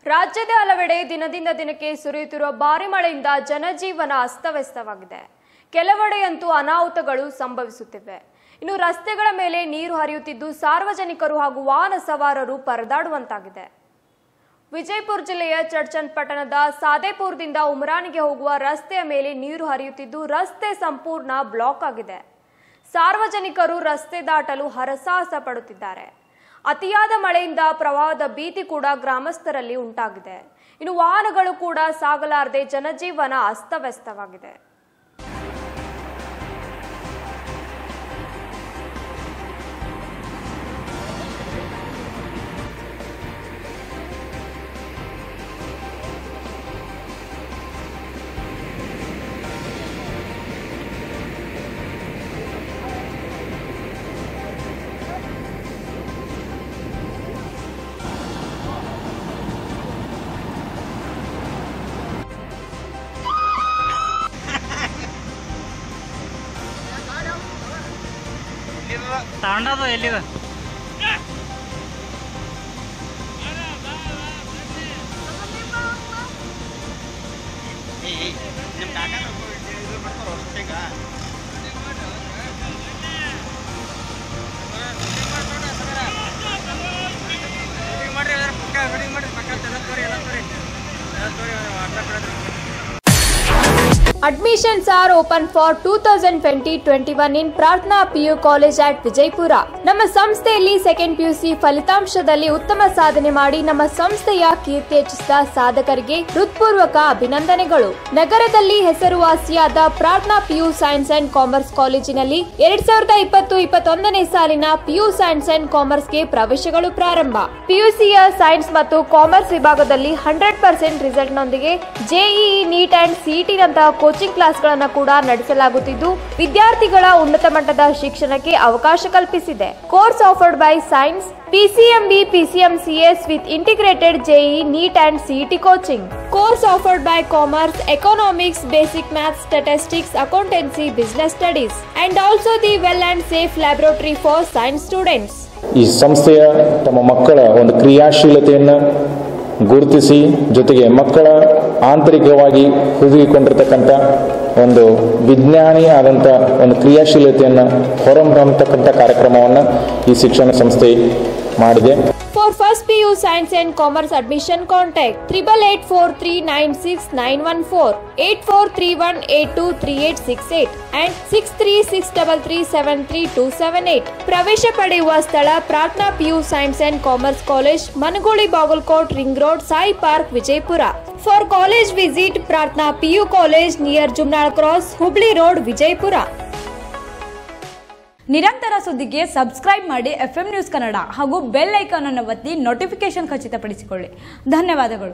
ರಾಜ್ಯದ ಹಲವೆಡೆ ದಿನದಿಂದ ದಿನಕ್ಕೆ ಸುರಿಯುತ್ತಿರುವ ಭಾರಿ ಮಳೆಯಿಂದ ಜನಜೀವನ ಅಸ್ತವ್ಯಸ್ತವಾಗಿದೆ ಕೆಲವೆಡೆಯಂತೂ ಅನಾಹುತಗಳು ಸಂಭವಿಸುತ್ತಿವೆ ಇನ್ನು ರಸ್ತೆಗಳ ಮೇಲೆ ನೀರು ಹರಿಯುತ್ತಿದ್ದು ಸಾರ್ವಜನಿಕರು ಹಾಗೂ ವಾಹನ ಸವಾರರು ಪರದಾಡುವಂತಾಗಿದೆ ವಿಜಯಪುರ ಜಿಲ್ಲೆಯ ಚಡ್ಚನ್ ಪಟ್ಟಣದ ಸಾದೇಪುರದಿಂದ ಉಮರಾನಿಗೆ ಹೋಗುವ ರಸ್ತೆಯ ಮೇಲೆ ನೀರು ಹರಿಯುತ್ತಿದ್ದು ರಸ್ತೆ ಸಂಪೂರ್ಣ ಬ್ಲಾಕ್ ಆಗಿದೆ ಸಾರ್ವಜನಿಕರು ರಸ್ತೆ ದಾಟಲು ಹರಸಾಹಸ ಪಡುತ್ತಿದ್ದಾರೆ ಅತಿಯಾದ ಮಳೆಯಿಂದ ಪ್ರವಾಹದ ಭೀತಿ ಕೂಡ ಗ್ರಾಮಸ್ಥರಲ್ಲಿ ಉಂಟಾಗಿದೆ ಇನ್ನು ವಾಹನಗಳು ಕೂಡ ಸಾಗಲಾರದೆ ಜನಜೀವನ ಅಸ್ತವ್ಯಸ್ತವಾಗಿದೆ ತಗೊಂಡದು ಎಲ್ಲಿದ Admissions are open for 2020-21 in Pratna PU College at Vijaypura. ನಮ್ಮ ಸಂಸ್ಥೆಯಲ್ಲಿ ಸೆಕೆಂಡ್ ಪಿಯುಸಿ ಫಲಿತಾಂಶದಲ್ಲಿ ಉತ್ತಮ ಸಾಧನೆ ಮಾಡಿ ನಮ್ಮ ಸಂಸ್ಥೆಯ ಕೀರ್ತಿ ಹೆಚ್ಚಿಸಿದ ಸಾಧಕರಿಗೆ ಹೃತ್ಪೂರ್ವಕ ಅಭಿನಂದನೆಗಳು ನಗರದಲ್ಲಿ ಹೆಸರುವಾಸಿಯಾದ ಪ್ರಾರ್ಥನಾ ಪಿಯು ಸೈನ್ಸ್ ಅಂಡ್ ಕಾಮರ್ಸ್ ಕಾಲೇಜಿನಲ್ಲಿ ಎರಡ್ ಸಾವಿರದ ಇಪ್ಪತ್ತು ಇಪ್ಪತ್ತೊಂದನೇ ಸಾಲಿನ ಪಿಯು ಸೈನ್ಸ್ ಅಂಡ್ ಕಾಮರ್ಸ್ಗೆ ಪ್ರವೇಶಗಳು ಪ್ರಾರಂಭ ಪಿಯುಸಿಯ ಸೈನ್ಸ್ ಮತ್ತು ಕಾಮರ್ಸ್ ವಿಭಾಗದಲ್ಲಿ ಹಂಡ್ರೆಡ್ ಪರ್ಸೆಂಟ್ ರಿಸಲ್ಟ್ನೊಂದಿಗೆ ಜೆಇಇ ನೀಟ್ ಅಂಡ್ ಸಿಇಟಿ ನಂತಹ ಕೋಚಿಂಗ್ ಕ್ಲಾಸ್ಗಳನ್ನು ಕೂಡ ನಡೆಸಲಾಗುತ್ತಿದ್ದು ವಿದ್ಯಾರ್ಥಿಗಳ ಉನ್ನತ ಮಟ್ಟದ ಶಿಕ್ಷಣಕ್ಕೆ ಅವಕಾಶ ಕಲ್ಪಿಸಿದೆ course offered by science PCMB PCMCS with integrated JE NEET and CET coaching. Course offered by Commerce, Economics, Basic Maths, Statistics, Accountancy, Business Studies and also the well and safe laboratory for science students. ಈ ಸಂಸ್ಥೆಯ ತಮ್ಮ ಮಕ್ಕಳ ಒಂದು ಕ್ರಿಯಾಶೀಲತೆಯನ್ನು ಗುರುತಿಸಿ ಜೊತೆಗೆ ಮಕ್ಕಳ ಆಂತರಿಕವಾಗಿ ಹುದುಗಿಕೊಂಡಿರ್ತಕ್ಕಂಥ ಒಂದು ವಿಜ್ಞಾನಿ ಆದಂಥ ಒಂದು ಕ್ರಿಯಾಶೀಲತೆಯನ್ನು ಹೊರಹೊಮ್ಮತಕ್ಕಂಥ ಕಾರ್ಯಕ್ರಮವನ್ನು ಈ ಶಿಕ್ಷಣ ಸಂಸ್ಥೆ ಮಾಡಿದೆ For first PU Science and Commerce admission contact triple eight four three nine six nine one four eight four three one eight two three eight six eight and six three six double three seven three two seven eight. ಪ್ರವೇಶ ಪಡೆಯುವ ಸ್ಥಳ Prarthana PU science and commerce college Managoli Bagalkot ring road Sai park Vijayapura for college visit Prarthana PU college near Jumnal cross Hubli road Vijayapura ನಿರಂತರ ಸುದ್ದಿಗೆ subscribe ಮಾಡಿ F news Kannada ಹಾಗೂ bell icon ಅನ್ನು ಒತ್ತಿ notification ಖಚಿತಪಡಿಸಿಕೊಳ್ಳಿ ಧನ್ಯವಾದಗಳು